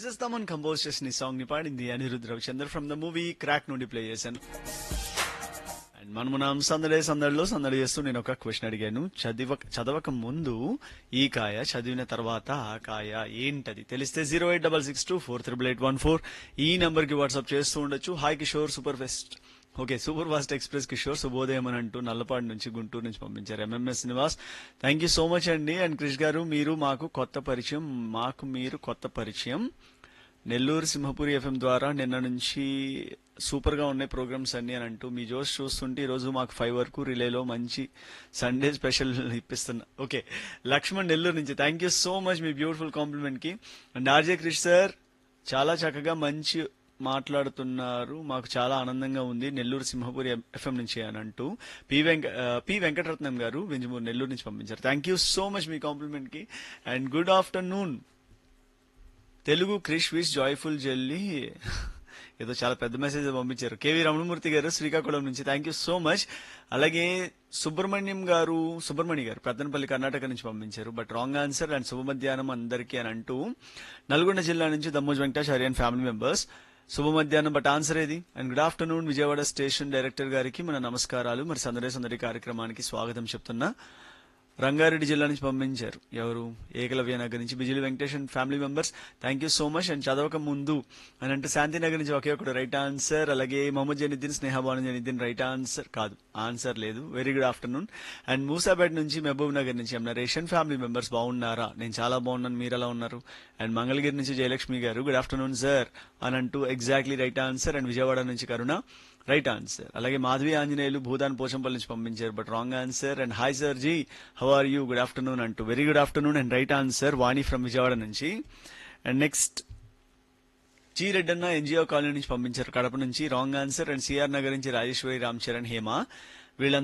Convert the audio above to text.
yes Thaman compose చేసిన ఈ song ని పాడింది Anirudh Ravichander from the movie Krack నుండి ప్లే చేశాను అండ్ మనం మనం సందడే సందడిలో సందడి చేస్తూ నేను ఒక క్వశ్చన్ అడిగాను చదివ చదవక ముందు ఈ కాయ చదివిన తర్వాత ఆ కాయ ఏంటది తెలిస్తే zero eight double six two four triple eight one four ఈ నంబర్ కి వాట్సాప్ చేస్తూ ఉండొచ్చు hi Kishore super fest okay super fast express Kishore శుభోదయం అని అంటూ నల్లపాడు నుంచి గుంటూరు నుంచి పంపించారు MMS Srinivas thank you so much అండి అండ్ క్రిష్ గారు మీరు మాకు కొత్త పరిచయం మాకు మీరు కొత్త పరిచయం నెల్లూరు సింహపురి ఎఫ్ఎం ద్వారా నిన్న నుంచి సూపర్ గా ఉన్నాయి ప్రోగ్రామ్స్ అన్ని అని అంటూ మీ జోష్ చూస్తుంటే ఈ రోజు మాకు ఫైవ్ వరకు రిలేలో మంచి సండే స్పెషల్ ఇప్పిస్తున్నా ఓకే లక్ష్మణ్ నెల్లూరు నుంచి థ్యాంక్ యూ సో మచ్ మీ బ్యూటిఫుల్ కాంప్లిమెంట్ కి అండ్ ఆర్జే క్రిష్ సార్ చాలా చక్కగా మంచి మాట్లాడుతున్నారు మాకు చాలా ఆనందంగా ఉంది నెల్లూరు సింహపురి ఎఫ్ఎం నుంచి అని అంటూ పి వెంక ఆ, పి వెంకటరత్నం గారు వెంజమూరు నెల్లూరు నుంచి పంపించారు థ్యాంక్ యూ సో మచ్ మీ కాంప్లిమెంట్ కి and good afternoon Telugu Krish wish joyful jelly ఏదో చాలా పెద్ద మెసేజ్ పంపించారు కేవీ రమణమూర్తి గారు శ్రీకాకుళం నుంచి థ్యాంక్ యూ సో మచ్ అలాగే సుబ్రహ్మణ్యం గారు సుబ్రహ్మణ్య గారు పెద్దనపల్లి కర్ణాటక నుంచి పంపించారు బట్ రాంగ్ ఆన్సర్ అండ్ శుభ మధ్యాహ్నం అందరికీ అని అంటూ నల్గొండ జిల్లా నుంచి Dammoj Venkatacharya and family members శుభ మధ్యాహ్నం బట్ ఆన్సర్ ఏది and good afternoon Vijayawada station director గారికి మన నమస్కారాలు మరి సందడి సందడి కార్యక్రమానికి స్వాగతం చెప్తున్నా రంగారెడ్డి జిల్లా నుంచి పంపించారు ఎవరు ఏకలవ్య నగర్ నుంచి Bijili Venkatesh and family members thank you so much and చదవక ముందు అని అంటే శాంతినగర్ నుంచి ఒకే ఒకటి రైట్ ఆన్సర్ అలాగే మొహమ్మద్ జనిద్దీన్ స్నేహబాను జనిద్దీన్ రైట్ ఆన్సర్ కాదు ఆన్సర్ లేదు very good afternoon and Musapet నుంచి మహబూబ్ నగర్ నుంచి ఏమన్నా రేషన్ ఫ్యామిలీ మెంబర్స్ బాగున్నారా నేను చాలా బాగున్నాను మీరు ఎలా ఉన్నారు అండ్ మంగళగిరి నుంచి జయలక్ష్మి గారు గుడ్ ఆఫ్టర్నూన్ సార్ అని అంటూ exactly right answer and Vijayawada నుంచి కరుణ రైట్ ఆన్సర్ అలాగే మాధవి ఆంజనేయులు భూదాన్ పోచంపల్లి నుంచి పంపించారు but wrong answer and hi sir ji how are you good afternoon అంటూ very good afternoon and right answer Vani from Vijayawada నుంచి and next G Reddanna NGO colony నుంచి పంపించారు కడప నుంచి wrong answer and CR Nagar నుంచి రాజేశ్వరి రామ్ చరణ్ హేమ వీళ్ళందరూ